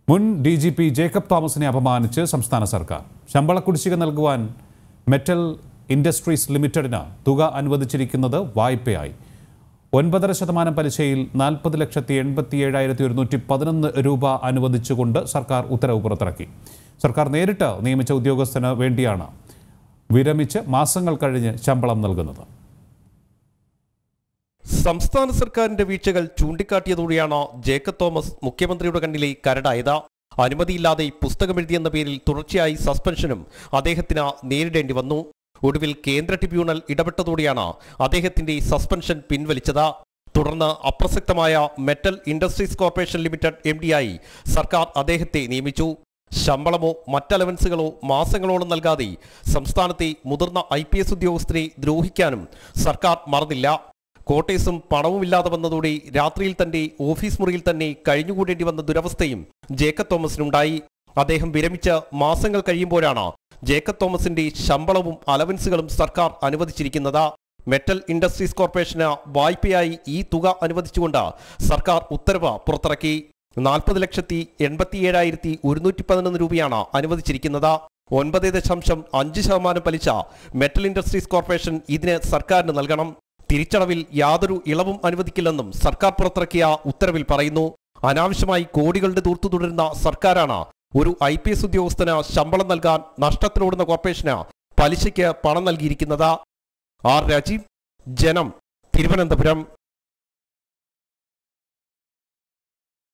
മുൻ D G P Jacob തോമസിനെ അപമാനിച്ച് സംസ്ഥാന സർക്കാർ ശമ്പള കുടിശ്ശിക നൽകുവാൻ മെറ്റൽ ഇൻഡസ്ട്രീസ് ലിമിറ്റഡിന് തുക അനുവദിച്ചിരിക്കുന്നത് വായ്പയായി ഒൻപതര ശതമാനം പലിശയിൽ നാൽപ്പത് ലക്ഷത്തി എൺപത്തി ഏഴായിരത്തി ഒരുന്നൂറ്റി പതിനൊന്ന് രൂപ അനുവദിച്ചുകൊണ്ട് സർക്കാർ ഉത്തരവ് പുറത്തിറക്കി സർക്കാർ നേരിട്ട് നിയമിച്ച ഉദ്യോഗസ്ഥന് വേണ്ടിയാണ് വിരമിച്ച് മാസങ്ങൾ കഴിഞ്ഞ് ശമ്പളം നൽകുന്നത് സംസ്ഥാന സർക്കാരിന്റെ വീഴ്ചകൾ ചൂണ്ടിക്കാട്ടിയതോടെയാണ് ജേക്കബ് തോമസ് മുഖ്യമന്ത്രിയുടെ കണ്ണിലെ കരടായത് അനുമതിയില്ലാതെ പുസ്തകമെഴുതിയെന്ന പേരിൽ തുടർച്ചയായി സസ്പെൻഷനും അദ്ദേഹത്തിന് നേരിടേണ്ടി വന്നു ഒടുവിൽ കേന്ദ്ര ട്രിബ്യൂണൽ ഇടപെട്ടതോടെയാണ് അദ്ദേഹത്തിന്റെ സസ്പെൻഷൻ പിൻവലിച്ചത് തുടർന്ന് അപ്രസക്തമായ metal industries corporation limited M ഡിയായി സർക്കാർ അദ്ദേഹത്തെ നിയമിച്ചു ശമ്പളമോ മറ്റലവൻസുകളോ മാസങ്ങളോളം നൽകാതെ സംസ്ഥാനത്തെ മുതിർന്ന ഐ പി എസ് ഉദ്യോഗസ്ഥരെ ദ്രോഹിക്കാനും സർക്കാർ മറന്നില്ല കോട്ടേഴ്സും പണവുമില്ലാതെ വന്നതോടെ രാത്രിയിൽ തന്റെ ഓഫീസ് മുറിയിൽ തന്നെ കഴിഞ്ഞുകൂടേണ്ടി വന്ന ദുരവസ്ഥയും ജേക്കബ് തോമസിനുണ്ടായി അദ്ദേഹം വിരമിച്ച് മാസങ്ങൾ കഴിയുമ്പോഴാണ് ജേക്കബ് തോമസിന്റെ ശമ്പളവും അലവൻസുകളും സർക്കാർ അനുവദിച്ചിരിക്കുന്നത് മെറ്റൽ ഇൻഡസ്ട്രീസ് കോർപ്പറേഷന് വായ്പയായി ഈ തുക അനുവദിച്ചുകൊണ്ട് സർക്കാർ ഉത്തരവ് പുറത്തിറക്കി നാൽപ്പത് ലക്ഷത്തി എൺപത്തി ഏഴായിരത്തി ഒരുന്നൂറ്റി പതിനൊന്ന് രൂപയാണ് അനുവദിച്ചിരിക്കുന്നത് ഒൻപത് ദശാംശം അഞ്ച് ശതമാനം പലിശ മെറ്റൽ ഇൻഡസ്ട്രീസ് കോർപ്പറേഷൻ ഇതിന് സർക്കാരിന് നൽകണം തിരിച്ചടവിൽ യാതൊരു ഇളവും അനുവദിക്കില്ലെന്നും സർക്കാർ പുറത്തിറക്കിയ ഉത്തരവിൽ പറയുന്നു അനാവശ്യമായി കോടികളുടെ ദൂർത്തു തുടരുന്ന സർക്കാരാണ് ഒരു ഐ പി എസ് ഉദ്യോഗസ്ഥന് ശമ്പളം നൽകാൻ നഷ്ടത്തിലോടുന്ന കോർപ്പറേഷന് പലിശയ്ക്ക് പണം നൽകിയിരിക്കുന്നത് ആർ രാജീവ് ജനം തിരുവനന്തപുരം